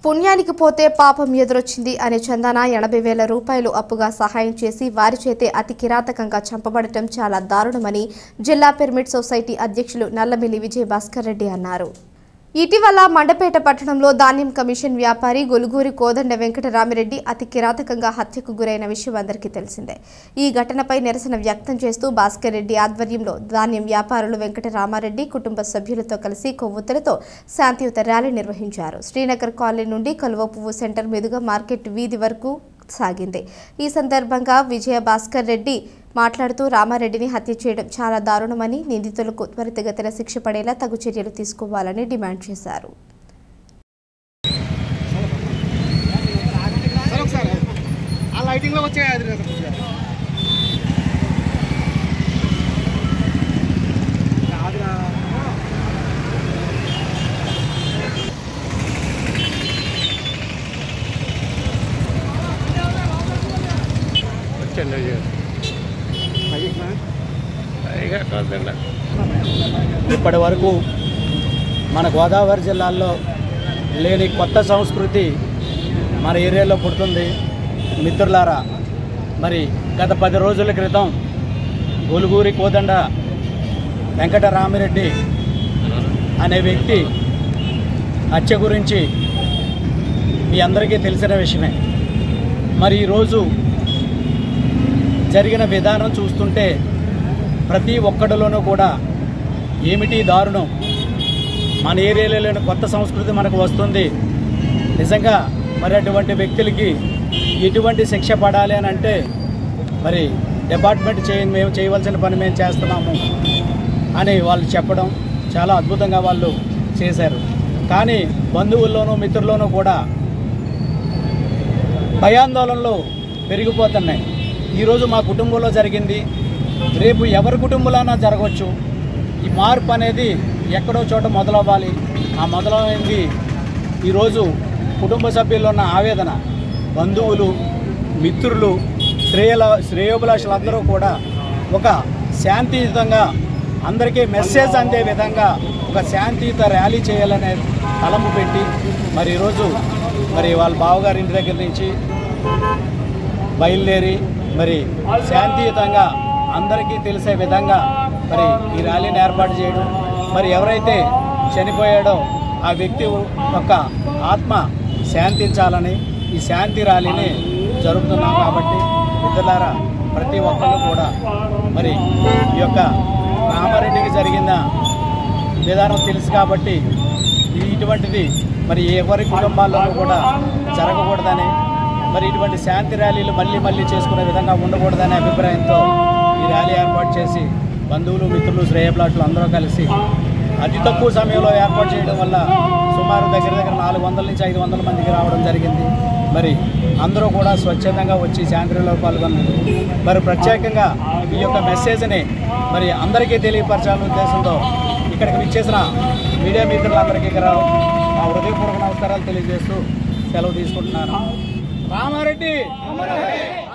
పుణ్యానికి పోతే పాపం ఎదురొచ్చింది అనే చందన ఎనభై వేల రూపాయలు అప్పుగా సహాయం చేసి వారి చేతే అతి కిరాతకంగా చంపబడటం చాలా దారుణమని జిల్లా పిరమిడ్ సొసైటీ అధ్యక్షులు నల్లమిల్లి విజయ భాస్కర్ రెడ్డి అన్నారు ఇటీవల మండపేట పట్టణంలో ధాన్యం కమిషన్ వ్యాపారి గొలుగూరి కోదండ వెంకటరామిరెడ్డి అతి కిరాతకంగా హత్యకు గురైన విషయం అందరికీ తెలిసిందే ఈ ఘటనపై నిరసన వ్యక్తం చేస్తూ భాస్కర్ రెడ్డి ఆధ్వర్యంలో ధాన్యం వ్యాపారులు వెంకటరామారెడ్డి కుటుంబ సభ్యులతో కలిసి కొవ్వొత్తులతో శాంతియుత ర్యాలీ నిర్వహించారు శ్రీనగర్ కాలనీ నుండి కలువ పువ్వు సెంటర్ మీదుగా మార్కెట్ వీధి వరకు సాగింది ఈ సందర్భంగా విజయ భాస్కర్ రెడ్డి మాట్లాడుతూ రామారెడ్డిని హత్య చేయడం చాలా దారుణమని నిందితులకు త్వరితగతిన శిక్ష పడేలా తగు చర్యలు తీసుకోవాలని డిమాండ్ చేశారు సార్ ఒకసారి ఆ లైటింగ్లో వచ్చే అది కదా కొద్దిగా. కాదురా. వచ్చండి పైకి రా. ఇప్పటి వరకు మన గోదావరి జిల్లాల్లో లేని కొత్త సంస్కృతి మన ఏరియాలో పుడుతుంది మిత్రులారా మరి గత పది రోజుల క్రితం గొలుగూరి కోదండ వెంకటరామిరెడ్డి అనే వ్యక్తి హత్య గురించి మీ అందరికీ తెలిసిన విషయమే మరి ఈరోజు జరిగిన విధానం చూస్తుంటే ప్రతి ఒక్కడిలోనూ కూడా ఏమిటి దారుణం మన ఏరియాలోని కొత్త సంస్కృతి మనకు వస్తుంది నిజంగా మరి అటువంటి వ్యక్తులకి ఎటువంటి శిక్ష పడాలి అని అంటే మరి డిపార్ట్మెంట్ చేయ మేము చేయవలసిన పని మేము చేస్తున్నాము అని వాళ్ళు చెప్పడం చాలా అద్భుతంగా వాళ్ళు చేశారు కానీ బంధువుల్లోనూ మిత్రుల్లోనూ కూడా భయాందోళనలు పెరిగిపోతున్నాయి ఈరోజు మా కుటుంబంలో జరిగింది రేపు ఎవరి కుటుంబంలోనా జరగవచ్చు ఈ మార్పు అనేది ఎక్కడో చోట మొదలవ్వాలి ఆ మొదలైంది ఈరోజు కుటుంబ సభ్యుల్లో ఉన్న ఆవేదన బంధువులు మిత్రులు శ్రేయల శ్రేయోభిలాషులందరూ కూడా ఒక శాంతియుతంగా అందరికీ మెసేజ్ అందే విధంగా ఒక శాంతియుత ర్యాలీ చేయాలనే తలంపు పెట్టి మరి ఈరోజు మరి వాళ్ళ బావగారి ఇంటి దగ్గర నుంచి బయలుదేరి మరి శాంతియుతంగా అందరికీ తెలిసే విధంగా మరి ఈ ర్యాలీని ఏర్పాటు చేయడం మరి ఎవరైతే చనిపోయాడో ఆ వ్యక్తి యొక్క ఆత్మ శాంతించాలని ఈ శాంతి ర్యాలీని జరుపుతున్నాం కాబట్టి మిత్రులారా ప్రతి ఒక్కళ్ళు కూడా మరి ఈ యొక్క రామారెడ్డికి జరిగిన విధానం తెలుసు కాబట్టి ఇది ఇటువంటిది మరి ఎవరి కుటుంబాల్లోనూ కూడా జరగకూడదని మరి ఇటువంటి శాంతి ర్యాలీలు మళ్ళీ మళ్ళీ చేసుకునే విధంగా ఉండకూడదనే అభిప్రాయంతో ఈ ర్యాలీ ఏర్పాటు చేసి బంధువులు మిత్రులు శ్రేయబ్లాట్లు అందరూ కలిసి అతి తక్కువ సమయంలో ఏర్పాటు చేయడం వల్ల సుమారు దగ్గర దగ్గర నాలుగు వందల నుంచి ఐదు వందల మందికి రావడం జరిగింది మరి అందరూ కూడా స్వచ్ఛందంగా వచ్చి శాంతిలో పాల్గొన్నారు మరి ప్రత్యేకంగా ఈ యొక్క మెసేజ్ని మరి అందరికీ తెలియపరచాలనే ఉద్దేశంతో ఇక్కడికి విచ్చేసిన మీడియా మిత్రులందరికీ కూడా మా హృదయపూర్వక నమస్కారాలు తెలియజేస్తూ సెలవు తీసుకుంటున్నాను రామారెడ్డి